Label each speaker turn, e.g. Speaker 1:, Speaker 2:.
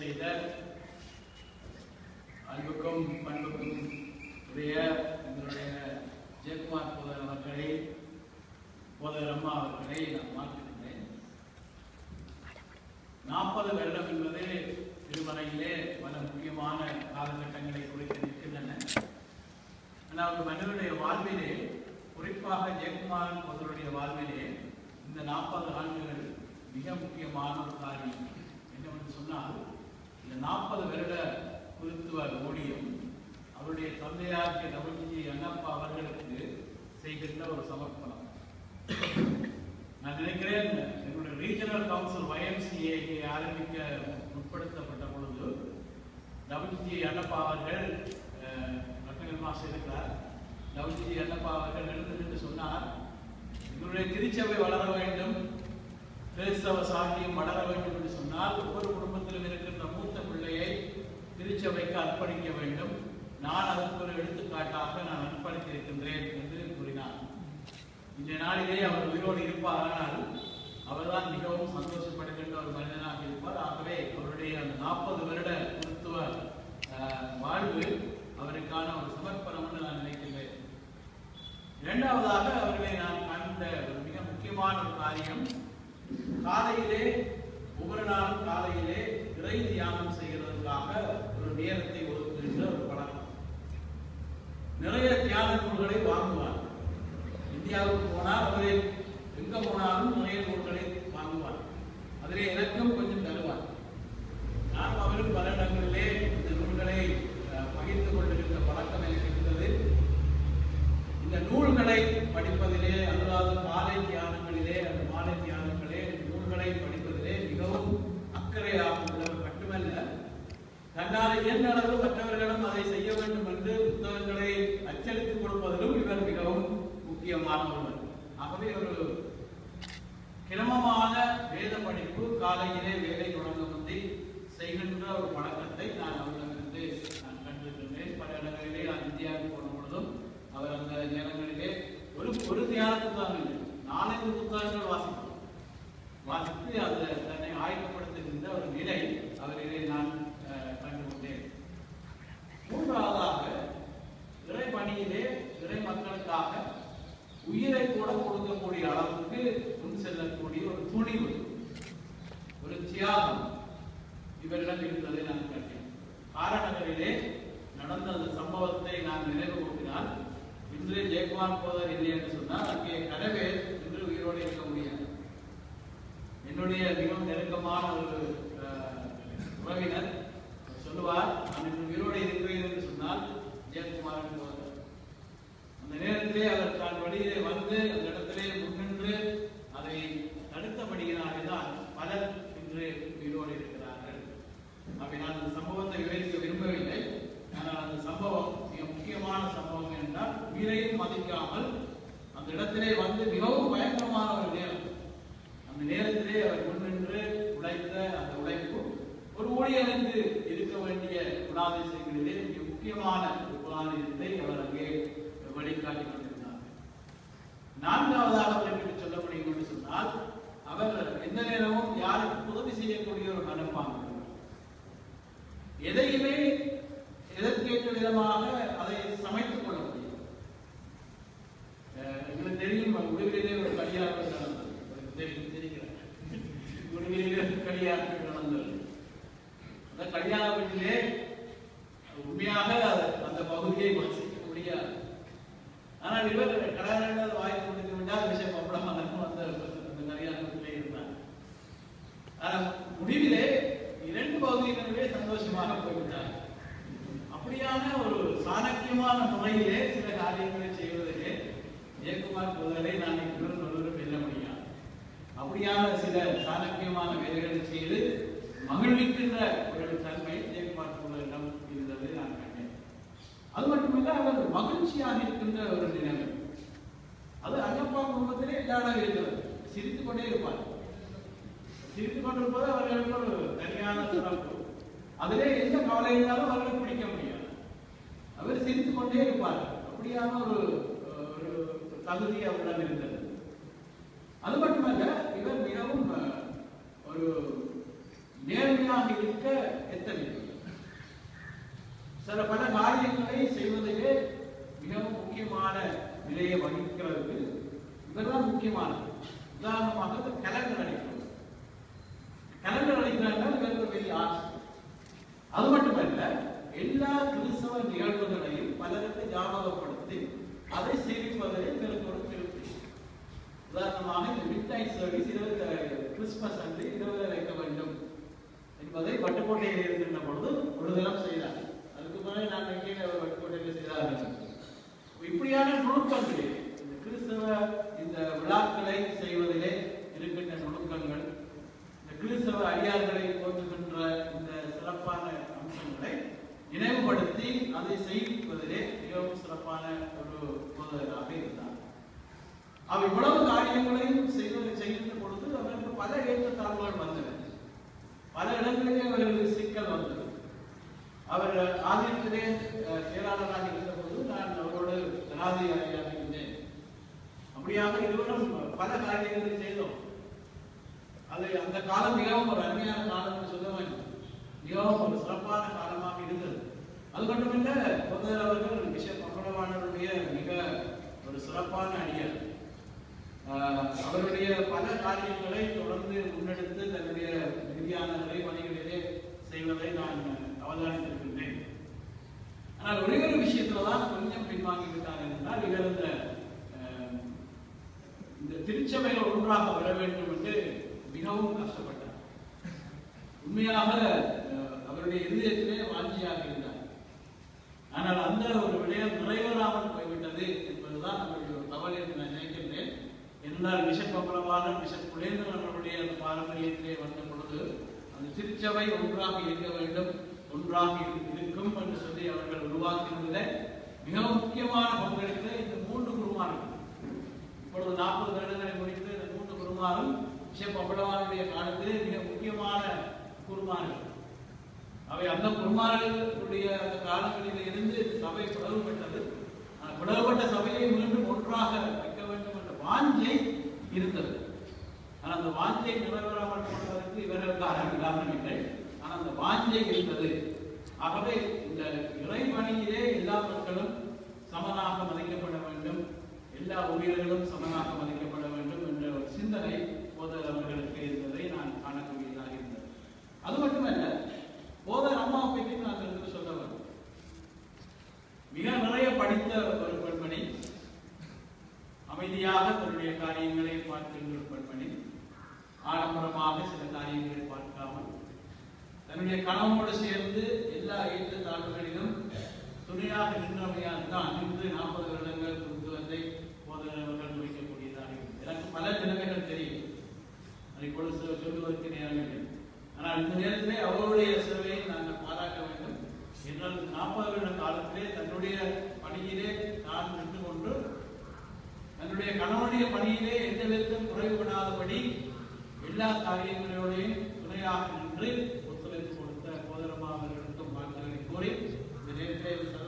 Speaker 1: செய்த அன்புக்கும் பண்புக்கும் உரிய எங்களுடைய ஜெயக்குமார் போதர் அவர்களை போதர் அம்மா அவர்களை நான் மாற்றுகின்றேன் நாற்பது வருடம் என்பது திருமலையிலே பல முக்கியமான காலகட்டங்களை குறித்து நிற்கின்றன ஆனால் ஒரு மனிதனுடைய வாழ்விலே குறிப்பாக ஜெயக்குமாரன் போதருடைய வாழ்விலே இந்த நாற்பது ஆண்டுகள் மிக முக்கியமான ஒரு காரியம் என்னவென்று சொன்னால் இந்த நாற்பது வருட குருத்துவ ஊழியம் அவருடைய தந்தையாகிய டபிள்யூஜி அண்ணப்பா அவர்களுக்கு செய்கின்ற ஒரு சமர்ப்பணம் நான் நினைக்கிறேன் என்னுடைய ரீஜனல் கவுன்சில் YMCA க்கு ஆரம்பிக்க முற்படுத்தப்பட்ட பொழுது டபிள்யூஜி அண்ணப்பா அவர்கள் அஹ், ரத்னகர் மாஸ்டர் இருக்கிறார் டபிள்யூஜி அண்ணப்பா அவர்கள் எழுந்து நின்று சொன்னார் எங்களுடைய திருச்சபை வளர வேண்டும் கிறிஸ்தவ சாகியம் வளர வேண்டும் என்று சொன்னால் ஒவ்வொரு குடும்பத்திலும் இருக்கின்ற மூத்த பிள்ளையை திருச்சபைக்கு அர்ப்பணிக்க வேண்டும் நான் அதற்கு ஒரு எடுத்துக்காட்டாக நான் அர்ப்பணித்திருக்கின்றேன் என்று கூறினார் இன்றைய நாளிலே அவர் உயிரோடு இருப்பாரானால் அவர்தான் மிகவும் சந்தோஷப்படுகின்ற ஒரு மனிதனாக இருப்பார் ஆகவே அவருடைய அந்த நாற்பது வருட கிறிஸ்துவ அஹ், வாழ்வு அவருக்கான ஒரு சமர்ப்பணம் என்று நான் நினைக்கின்றேன் இரண்டாவதாக அவர்களை நான் கண்ட ஒரு மிக முக்கியமான ஒரு காரியம் காலையிலே ஒவ்வொரு நாளும் காலையிலே இறை தியானம் செய்கிறதற்காக ஒரு நேரத்தை ஒதுக்குகின்ற ஒரு பழக்கம் நிறைய தியான நூல்களை வாங்குவார் இந்தியாவுக்கு போனால் அவரை எங்க போனாலும் நிறைய நூல்களை வாங்குவார் அதிலே எனக்கும் கொஞ்சம் தருவார் நான் அவரும் பல இடங்களிலே இந்த நூல்களை அஹ், பகிர்ந்து கொண்டிருக்கிற பழக்கம் எனக்கு இருந்தது இந்த நூல்களை படிப்பதிலே அதாவது காலை தியானங்களிலே அந்த மாலை தியானங்களே நூல்களை படிப்பதிலே மிகவும் அக்கறையாக உள்ளவர் மட்டுமல்ல தன்னால் இயன்ற அளவு மற்றவர்களும் அதை செய்ய வேண்டும் என்று புத்தகங்களை அச்சடித்துக் கொடுப்பதிலும் இவர் மிகவும் முக்கியமான ஒருவர் ஆகவே ஒரு கிரமமான வேத படிப்பு காலையிலே வேலை தொடங்க முந்தி செய்கின்ற ஒரு பழக்கத்தை நான் அவரிடமிருந்து நான் கண்டிருக்கின்றேன் பல இடங்களிலே நான் இந்தியாவுக்கு போன பொழுதும் அவர் அந்த நேரங்களிலே ஒரு ஒரு தியான புத்தகம் இல்லை நாலஞ்சு புத்தகங்கள் வாசிப்பார் வாசித்து அதை தன்னை ஆயத்தப்படுத்துகின்ற ஒரு நிலை அவரிலே நான் அஹ், கண்டுகொண்டேன் மூன்றாவதாக இறை பணியிலே இறை மக்களுக்காக உயிரை கூட கொடுக்கக்கூடிய அளவுக்கு முன் செல்லக்கூடிய ஒரு துணிவு ஒரு தியாகம் இவரிடம் இருந்ததை நான் கண்டேன் காரநகரிலே நடந்த அந்த சம்பவத்தை நான் நினைவு கூட்டினால் இன்று ஜெயக்குமார் போதர் இல்லை என்று சொன்னால் அங்கே கனவேல் இன்று உயிரோடு இருக்க முடியாது என்னுடைய மிகவும் நெருக்கமான ஒரு அஹ், உறவினர் சொல்லுவார் நான் இன்று உயிரோடு இருக்கிறேன் என்று சொன்னால் ஜெயக்குமார் போதர் அந்த நேரத்திலே அவர் தான் வழியிலே வந்து அந்த இடத்திலே முன்னின்று அதை தடுத்தபடியினாலே தான் பலர் இன்று உயிரோடு இருக்கிறார்கள் அப்படி நான் அந்த சம்பவத்தை விவரிக்க விரும்பவில்லை ஆனால் அந்த சம்பவம் மிக முக்கியமான சம்பவம் என்றால் உயிரையும் மதிக்காமல் அந்த இடத்திலே வந்து மிகவும் பயங்கரமான ஒரு நேரம் அந்த நேரத்திலே அவர் முன்னின்று உழைத்த அந்த உழைப்பு ஒரு ஊழியருக்கு இருக்க வேண்டிய குணாதிசயங்களிலே மிக முக்கியமான ஒரு குணாதிசயத்தை அவர் அங்கே வழிகாட்டிக் கொண்டிருந்தார் நான்காவதாக அவரை பற்றி சொல்ல முடியும் என்று சொன்னால் அவர் எந்த நேரமும் யாருக்கு உதவி செய்யக்கூடிய ஒரு மனப்பாங்கு உள்ளவர். எதையுமே எதற்கேற்ற விதமாக அதை சமைத்துக் கொள்ள முடியும் அஹ் எங்களுக்கு தெரியும் முடிவிலே ஒரு கல்யாணம் நடந்தது உங்களுக்கு தெரியும் தெரிகிறேன் முடிவிலே ஒரு கல்யாணம் நடந்தது அந்த கல்யாண வீட்டிலே உண்மையாக அந்த பகுதியை வசிக்க முடியாது ஆனால் இவர் கடற்கரை வாய்ப்பு கொடுத்து விட்டால் விஷயம் பப்படம் அந்த அந்த கல்யாணத்திலே இருந்தார் ஆனால் முடிவிலே இரண்டு பகுதியினருமே சந்தோஷமாக போய்விட்டார் அப்படியான ஒரு சாணக்கியமான முறையிலே சில காரியங்களை செய்வதிலே ஜெயக்குமார் போதலை நான் இவரும் ஒருவரும் வெல்ல முடியாது அப்படியான சில சாணக்கியமான வேலைகளை செய்து மகிழ்விக்கின்ற ஒரு தன்மை ஜெயக்குமார் போதலிடம் இருந்ததை நான் கண்டேன் அது மட்டுமல்ல அவர் மகிழ்ச்சியாக இருக்கின்ற ஒரு நிலைமை அது ஐயப்பா குடும்பத்திலே எல்லா இடம் இருக்கிறது சிரித்துக் கொண்டே இருப்பார் சிரித்துக் கொண்டிருப்பது அவர்களுக்கு ஒரு தனியான சிறப்பு அதிலே எந்த கவலை இருந்தாலும் அவர்களுக்கு பிடிக்க முடியாது அவர் சிரித்துக் கொண்டே இருப்பார் அப்படியான ஒரு ஒரு தகுதி அவரிடம் இருந்தது அது மட்டுமல்ல இவர் மிகவும் அஹ், ஒரு நேர்மையாக இருக்க எத்தனை பேர்? சில பல காரியங்களை செய்வதிலே மிகவும் முக்கியமான நிலையை வகிக்கிறது இவர்தான் முக்கியமானது உதாரணமாக இந்த கலண்டர் அடிக்கிறது கலண்டர் அடிக்கிறார்கள் இவருக்கு ஒரு பெரிய ஆட்சி அது மட்டுமல்ல எல்லா கிறிஸ்தவ நிகழ்வுகளையும் பலருக்கு ஞாபகப்படுத்தி அதை சேமிப்பதிலே இவருக்கு ஒரு திருப்தி உதாரணமாக இந்த மிட் நைட் சர்வீஸ் இரவு கிறிஸ்துமஸ் அன்று இரவு வைக்க வேண்டும் என்பதை வட்டுக்கோட்டையில் இருக்கின்ற பொழுது ஒரு தினம் செய்தார் அதுக்கு பிறகு நான் கீழே ஒரு வட்டுக்கோட்டையில் செய்தார்கள் இப்படியான நுணுக்கங்களே இந்த கிறிஸ்தவ இந்த விழாக்களை செய்வதிலே இருக்கின்ற நுணுக்கங்கள் இந்த கிறிஸ்தவ அடியார்களை போற்றுகின்ற இந்த சிறப்பான அம்சங்களை நினைவுபடுத்தி அதை செய்வதிலே மிகவும் சிறப்பான ஒரு போதகராக இருந்தார் அவர் இவ்வளவு காரியங்களையும் செய்வது செய்கின்ற பொழுது அவருக்கு பல ஏற்றத்தாழ்வுகள் வந்தன பல இடங்களிலே அவர்களுக்கு சிக்கல் வந்தது அவர் ஆலயத்திலே அஹ், செயலாளராக இருந்தபோது நான் அவரோடு ஜனாதிபதியாக இருந்தேன் அப்படியாக இருவரும் பல காரியங்களை செய்தோம் அது அந்த காலம் மிகவும் ஒரு அருமையான காலம் என்று சொல்ல வேண்டும் மிகவும் ஒரு சிறப்பான காலமாக இருந்தது அது மட்டுமல்ல பொதுவர் அவர்கள் பிஷப் அம்பலவாணருடைய மிக ஒரு சிறப்பான அடியார் ஆஹ் அவருடைய பல காரியங்களை தொடர்ந்து முன்னெடுத்து தன்னுடைய நிதியான பணிகளிலே செய்வதை நான் அவதானித்திருக்கின்றேன் ஆனால் ஒரே ஒரு விஷயத்துல தான் கொஞ்சம் பின்வாங்கி விட்டாங்க என்றால் இவர் இந்த ஆஹ், இந்த திருச்சபையில் ஒன்றாக வர வேண்டும் என்று மிகவும் கஷ்டப்பட்டார் உண்மையாக ஆஹ், அவருடைய இதயத்திலே வாஞ்சியாக இருந்தார் ஆனால் அந்த ஒரு விடயம் நிறைவேறாமல் போய்விட்டது என்பதுதான் நம்முடைய ஒரு கவலை என்று நான் நினைக்கின்றேன் என்றால் பிஷப் அம்பலவாளர் பிஷப் குலேந்திரன் அவருடைய அந்த பாரம்பரியத்திலே வந்த பொழுது அந்த திருச்சபை ஒன்றாக இயங்க வேண்டும் ஒன்றாக இரு- இருக்கும் என்று சொல்லி அவர்கள் உருவாக்கியிருந்ததில் மிக முக்கியமான பங்களித்த இந்த மூன்று குருமார்கள் இப்பொழுது நாற்பது வருடங்களை முடித்து இந்த மூன்று குருமாரும் பிஷப் அம்பலவானுடைய காலத்திலே மிக முக்கியமான குருமார்கள் அவை அந்த குருமார்களுடைய அந்த காலங்களில் இருந்து இந்த சபை பிளவுபட்டது அந்த பிளவுபட்ட சபையை மீண்டும் ஒன்றாக வைக்க வேண்டும் என்ற வாஞ்சை இருந்தது ஆனால் அந்த வாஞ்சை நிறைவேறாமல் போனதற்கு இவர்கள் காரணம் காரணம் இல்லை ஆனால் அந்த வாஞ்சை இருந்தது ஆகவே இந்த இறைவணியிலே எல்லா மக்களும் சமனாக மதிக்கப்பட வேண்டும் எல்லா உயிர்களும் சமனாக மதிக்கப்பட வேண்டும் என்ற ஒரு சிந்தனை போதர் அவர்களுக்கு இருந்ததை நான் காணக்கூடியதாக இருந்தது அது மட்டுமல்ல போதர் அம்மாவை பற்றி நான் உங்களுக்கு சொல்ல வேண்டும் மிக நிறைய படித்த ஒரு பெண்மணி அமைதியாக தன்னுடைய காரியங்களை பார்க்கின்ற ஒரு பெண்மணி ஆடம்பரமாக சில காரியங்களை பார்க்காமல் தன்னுடைய கணவனோடு சேர்ந்து எல்லா ஏற்ற தாழ்வுகளிலும் துணையாக நின்றமையால் தான் இன்று நாற்பது வருடங்கள் குருத்துவத்தை போதனவர்கள் முடிக்கக்கூடியதாக இருக்கிறது. எனக்கு பல நிலைமைகள் தெரியும் அதை இப்பொழுது சொ- சொல்லுவதற்கு நேரம் இல்லை ஆனால் இந்த நேரத்திலே அவருடைய சேவையை நாங்கள் பாராட்ட வேண்டும் என்றால் நாற்பது வருட காலத்திலே தன்னுடைய பணியிலே தான் நின்று கொண்டு தன்னுடைய கணவனுடைய பணியிலே எந்த விதத்திலும் குறைவுபடாதபடி எல்லா காரியங்களோடையும் துணையாக நின்று ஒத்துழைப்பு கொடுத்த போதரமா அவர்களுக்கும் வாழ்த்துக்களை கூறி இந்த நேரத்தை